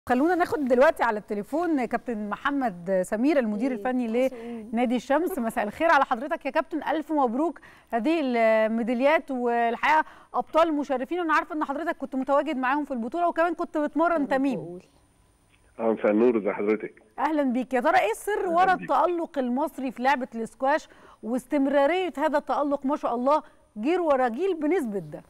خلونا ناخد دلوقتي على التليفون كابتن محمد سمير المدير الفني لنادي الشمس مساء الخير على حضرتك يا كابتن الف مبروك هذه الميداليات والحقيقه ابطال مشرفين وانا عارفه ان حضرتك كنت متواجد معاهم في البطوله وكمان كنت بتمرن تميم اه مساء النور ازي حضرتك اهلا بيك يا ترى ايه السر ورا التالق المصري في لعبه الاسكواش واستمراريه هذا التالق ما شاء الله جيل ورا جيل بنسبه ده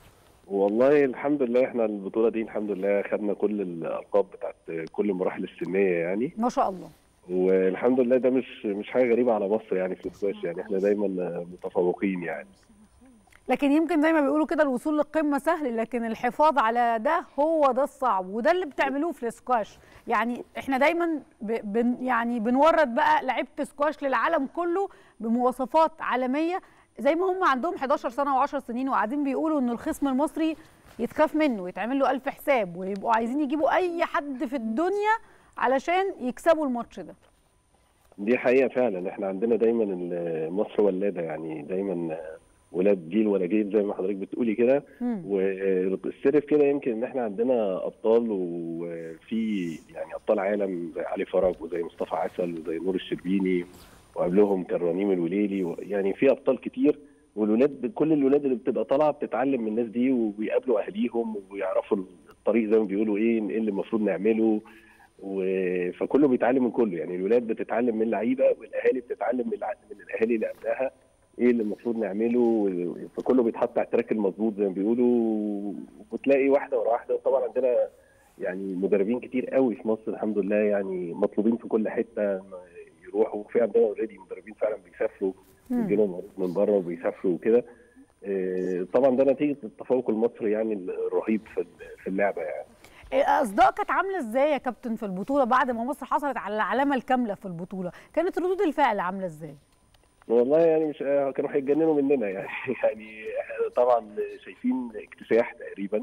والله الحمد لله احنا البطوله دي الحمد لله خدنا كل الالقاب بتاعت كل المراحل السنيه يعني ما شاء الله والحمد لله ده مش مش حاجه غريبه على مصر يعني في الاسكواش يعني احنا دايما متفوقين يعني لكن يمكن زي ما بيقولوا كده الوصول للقمه سهل لكن الحفاظ على ده هو ده الصعب وده اللي بتعملوه في الاسكواش يعني احنا دايما بن يعني بنورد بقى لعيبه سكواش للعالم كله بمواصفات عالميه زي ما هم عندهم 11 سنه و10 سنين وقاعدين بيقولوا ان الخصم المصري يتخاف منه ويتعمل له ألف حساب ويبقوا عايزين يجيبوا اي حد في الدنيا علشان يكسبوا الماتش ده دي حقيقه فعلا احنا عندنا دايما مصر ولاده يعني دايما ولاد جيل ولا جيل زي ما حضرتك بتقولي كده والسر في كده يمكن ان احنا عندنا ابطال وفي يعني ابطال عالم زي علي فرج وزي مصطفى عسل وزي نور الشربيني وقبلهم كان رنيم الوليلي يعني في ابطال كتير والولاد كل الولاد اللي بتبقى طالعه بتتعلم من الناس دي وبيقابلوا اهاليهم ويعرفوا الطريق زي ما بيقولوا ايه ايه اللي المفروض نعمله و... فكله بيتعلم من كله يعني الولاد بتتعلم من اللعيبه والاهالي بتتعلم من, الع... من الاهالي اللي قبلها ايه اللي المفروض نعمله فكله بيتحط على التراك المظبوط زي ما بيقولوا وبتلاقي واحده ورا واحده وطبعا عندنا يعني مدربين كتير قوي في مصر الحمد لله يعني مطلوبين في كل حته يروحوا وفي عندنا اوريدي مدربين فعلا بيسافروا بيجي لهم عروض من بره وبيسافروا وكده طبعا ده نتيجه التفوق المصري يعني الرهيب في اللعبه يعني الاصداء كانت عامله ازاي يا كابتن في البطوله بعد ما مصر حصلت على العلامه الكامله في البطوله كانت ردود الفعل عامله ازاي والله يعني مش كانوا هيتجننوا مننا يعني يعني طبعا شايفين اكتساح تقريبا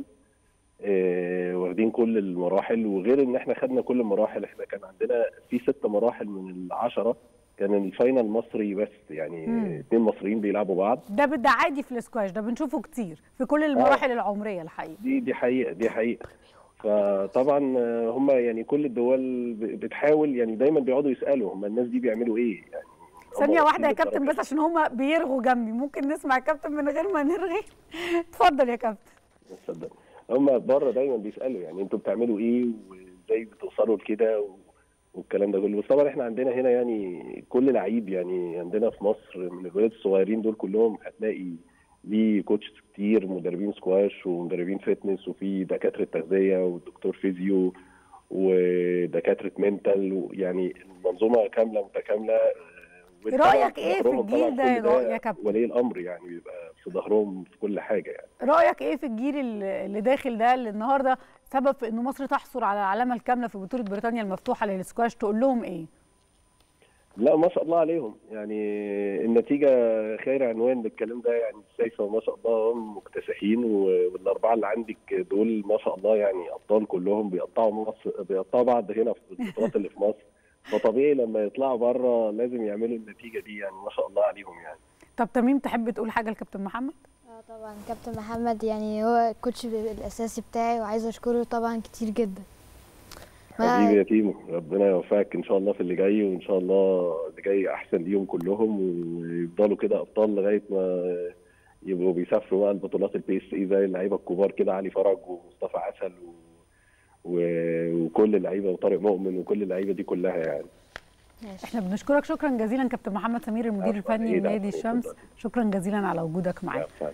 آه واخدين كل المراحل وغير ان احنا خدنا كل المراحل احنا كان عندنا في ست مراحل من العشره كان الفاينل مصري بس يعني اثنين مصريين بيلعبوا بعض ده ده عادي في الاسكواش ده بنشوفه كتير في كل المراحل آه. العمريه الحقيقه دي دي حقيقه دي حقيقه فطبعا هم يعني كل الدول بتحاول يعني دايما بيقعدوا يسالوا هم الناس دي بيعملوا ايه يعني ثانية واحدة يا كابتن بس عشان هما بيرغوا جنبي ممكن نسمع كابتن من غير ما نرغي اتفضل يا كابتن اتفضل هما بره دايما بيسالوا يعني انتوا بتعملوا ايه وازاي بتوصلوا لكده والكلام ده كله بس طبعا احنا عندنا هنا يعني كل لعيب يعني عندنا في مصر من الولاد الصغيرين دول كلهم هتلاقي ليه كوتش كتير مدربين سكواش ومدربين فتنس وفي دكاتره تغذيه ودكتور فيزيو ودكاتره منتال يعني المنظومه كامله متكامله رايك ايه في الجيل ده يا كابتن ولي الامر يعني بيبقى في ظهرهم في كل حاجه يعني رايك ايه في الجيل اللي داخل ده اللي النهارده سبب في ان مصر تحصل على العلامه الكامله في بطوله بريطانيا المفتوحه للسكواش تقول لهم ايه لا ما شاء الله عليهم يعني النتيجه خير عنوان للكلام ده يعني شايفه ما شاء الله هم مكتسحين والاربعه اللي عندك دول ما شاء الله يعني ابطال كلهم بيقطعوا مصر بيقطعوا بعض هنا في البطولات اللي في مصر فطبيعي لما يطلعوا بره لازم يعملوا النتيجه دي يعني ما شاء الله عليهم يعني طب تميم تحب تقول حاجه لكابتن محمد اه طبعا كابتن محمد يعني هو الكوتش الاساسي بتاعي وعايزه اشكره طبعا كتير جدا حبيبي يا تيمو ربنا يوفقك ان شاء الله في اللي جاي وان شاء الله اللي جاي احسن ليهم كلهم ويفضلوا كده ابطال لغايه ما يبقوا بيسافروا بقى البطولات البي اس اي زي اللعيبه الكبار كده علي فرج ومصطفى عسل و... وكل اللعيبه وطارق مؤمن وكل اللعيبه دي كلها يعني احنا بنشكرك شكرا جزيلا كابتن محمد سمير المدير الفني لنادي الشمس شكرا جزيلا على وجودك معانا